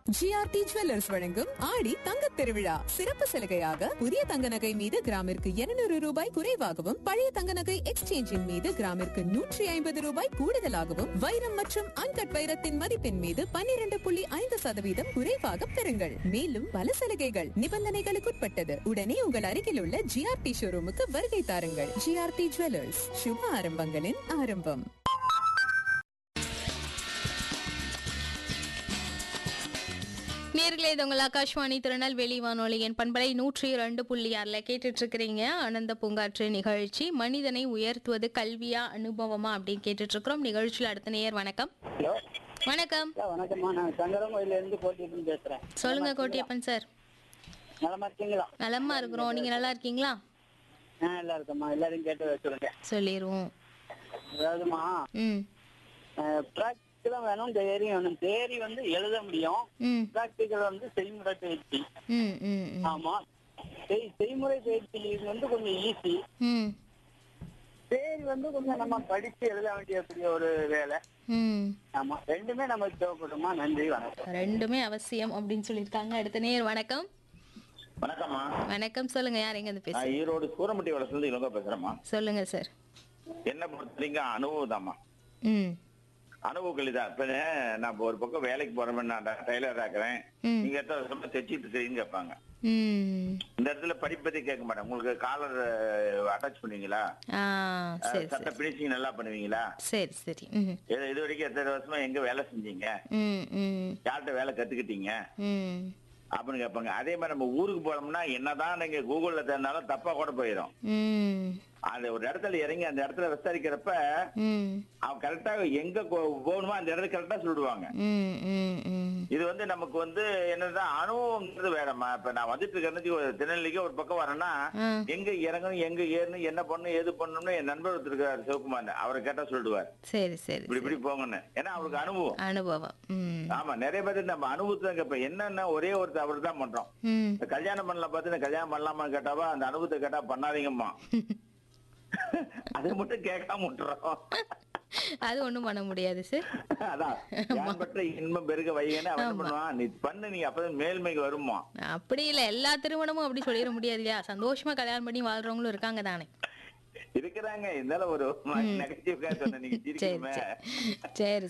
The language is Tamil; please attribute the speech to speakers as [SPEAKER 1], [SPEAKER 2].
[SPEAKER 1] ஜிஆர்டி ஜுவல்லர்ஸ் வழங்கும் ஆடி தங்கத் திருவிழா சிறப்பு சலுகையாக புதிய தங்க நகை மீது கிராமிற்கு 200 ரூபாய் குறைவாகவும் பழைய தங்க நகை எக்ஸ்சேஞ்சின் மீது கிராமிற்கு நூற்றி ஐம்பது ரூபாய் கூடுதலாகவும் வைரம் மற்றும் அன்கட் வைரத்தின் மதிப்பின் மீது 12.5% புள்ளி ஐந்து சதவீதம் குறைவாக பெறுங்கள் மேலும் பல சலுகைகள் நிபந்தனைகளுக்குட்பட்டது உடனே உங்கள் அருகில் உள்ள ஜிஆர்டி ஷோரூமுக்கு வருகை தாருங்கள் ஜிஆர்டி ஜுவல்லர்ஸ் சுப ஆரம்பங்களின் ஆரம்பம்
[SPEAKER 2] நேர்களே இது உங்கள் ஆகாஷ்வாணி திருநெல்வேலி வானொலியின் பண்பலை நூற்றி ரெண்டு புள்ளி ஆறில் கேட்டுட்டு இருக்கிறீங்க ஆனந்த பூங்காற்று நிகழ்ச்சி மனிதனை உயர்த்துவது கல்வியா அனுபவமா அப்படின்னு கேட்டுட்டு இருக்கிறோம் நிகழ்ச்சியில் அடுத்த நேயர் வணக்கம்
[SPEAKER 3] ஹலோ
[SPEAKER 2] வணக்கம்
[SPEAKER 3] சார் வணக்கம்மா நான் சங்கரங்கோயில இருந்து போட்டிட்டு பேசுறேன்
[SPEAKER 2] சொல்லுங்க கோட்டியப்பன் சார்
[SPEAKER 3] நலமா இருக்கீங்களா
[SPEAKER 2] நலமா இருக்கிறோம் நீங்க நல்லா இருக்கீங்களா
[SPEAKER 3] ஆ நல்லா இருக்கம்மா எல்லாரையும் கேட்டு வச்சுருங்க
[SPEAKER 2] சொல்லிடுவோம்
[SPEAKER 3] அதாவதுமா
[SPEAKER 2] ம்
[SPEAKER 3] ப்ராக்டிக்கலும் வேணும் தேரி வேணும் தேரி வந்து எழுத முடியும்
[SPEAKER 2] ம்
[SPEAKER 3] ப்ராக்டிக்கல் வந்து செய்முறை பயிற்சி
[SPEAKER 2] ம் ம் ம்.
[SPEAKER 3] ஆமா செய்- செய்முறை பயிற்சி வந்து கொஞ்சம் ஈஸி
[SPEAKER 2] ம்
[SPEAKER 3] தேரி வந்து கொஞ்சம் நம்ம படிச்சு எழுத வேண்டியக்கூடிய ஒரு வேலை
[SPEAKER 2] ம்
[SPEAKER 3] ஆமா ரெண்டுமே நமக்கு தேவைப்படுமா நன்றி வணக்கம்
[SPEAKER 2] ரெண்டுமே அவசியம் அப்படின்னு சொல்லியிருக்காங்க அடுத்த நேயர் வணக்கம்
[SPEAKER 4] வணக்கம்மா
[SPEAKER 2] வணக்கம் சொல்லுங்க யார் எங்க இருந்து பேச
[SPEAKER 4] நான் ஈரோடு சூரமட்டி வளசுலேருந்து இளங்க பேசுறேம்மா
[SPEAKER 2] சொல்லுங்க சார்
[SPEAKER 4] என்ன பொறுத்த வரைக்கும் அனுபவம் தாம்மா
[SPEAKER 2] ம்
[SPEAKER 4] அனுபவ கல்விதான் இப்ப நான் இப்ப ஒரு பக்கம் வேலைக்கு போறேன் நான் டெய்லர் ஆக்குறேன்
[SPEAKER 2] ம்.
[SPEAKER 4] நீங்க எத்தனை வருஷமா தைச்சிட்டு இருக்கிறீங்கன்னு கேட்பாங்க
[SPEAKER 2] ம்
[SPEAKER 4] இந்த இடத்துல படிப்பதை கேட்க மாட்டேன் உங்களுக்கு காலர் அட்டாச் பண்ணுவீங்களா
[SPEAKER 2] ஆ சரி
[SPEAKER 4] சட்டை
[SPEAKER 2] சரி
[SPEAKER 4] பினிஷிங் நல்லா பண்ணுவீங்களா
[SPEAKER 2] சரி சரி ம்
[SPEAKER 4] இது இது வரைக்கும் எத்தனை வருஷமா எங்க வேலை செஞ்சீங்க
[SPEAKER 2] ம் ம்
[SPEAKER 4] யார்கிட்ட வேலை கத்துக்கிட்டீங்க
[SPEAKER 2] ம்
[SPEAKER 4] அப்படின்னு கேட்பாங்க அதே மாதிரி நம்ம ஊருக்கு போனோம்னா என்னதான் நீங்க கூகுள்ல தேர்ந்தாலும் தப்பா கூட போயிடும்
[SPEAKER 2] ம்
[SPEAKER 4] அந்த ஒரு இடத்துல இறங்கி அந்த இடத்துல விசாரிக்கிறப்ப
[SPEAKER 2] ம்
[SPEAKER 4] அவன் கரெக்டா எங்க போ- போகணுமோ அந்த இடத்துல கரெக்டா சொல்லிடுவாங்க
[SPEAKER 2] ம் ம் ம்
[SPEAKER 4] இது வந்து நமக்கு வந்து என்னதான் அனுபவங்கிறது வேறம்மா இப்ப நான் வந்துட்டு இருக்கிறது ஒரு திருநெல்வேலிக்கு ஒரு பக்கம் வரேன்னா
[SPEAKER 2] ஆ.
[SPEAKER 4] எங்க இறங்கணும் எங்க ஏறணும் என்ன பண்ணணும் எது பண்ணணும்னு என் நண்பர் ஒருத்தர் இருக்காரு சிவகுமார் அவரை கேட்டா சொல்லிடுவார்
[SPEAKER 2] சரி சரி
[SPEAKER 4] இப்படி இப்படி போங்கன்னு ஏன்னா அவருக்கு அனுபவம்
[SPEAKER 2] அனுபவம் ம்
[SPEAKER 4] ஆமா நிறைய பேர் நம்ம அனுபவத்தை கேட்போம் என்னன்னா ஒரே ஒரு தவறு தான் பண்றோம்
[SPEAKER 2] ம்
[SPEAKER 4] இந்த கல்யாணம் பண்ணலாம் பார்த்து கல்யாணம் பண்ணலாமான்னு கேட்டாவா அந்த அனுபவத்தை கேட்டா பண்ணாதீங்கம்மா அதை மட்டும் கேட்காம விட்டுறோம்
[SPEAKER 2] அது ஒண்ணும் பண்ண முடியாது சார்
[SPEAKER 4] அதான் யான் பெற்ற இன்பம் பெருக வைகன்னு அவன் என்ன பண்ணுவான் நீ பண்ணு நீ அப்பதான் மேல்மைக்கு வருமா
[SPEAKER 2] அப்படி இல்ல எல்லா திருமணமும் அப்படி சொல்லிட முடியாது இல்லையா சந்தோஷமா கல்யாணம் பண்ணி வாழ்றவங்களும் இருக்காங்க தானே
[SPEAKER 4] இருக்கிறாங்க இருந்தாலும் ஒரு நகைச்சுவை சொன்ன நீங்க
[SPEAKER 2] சரி
[SPEAKER 4] சிரிக்கணுமே
[SPEAKER 2] சரி சரி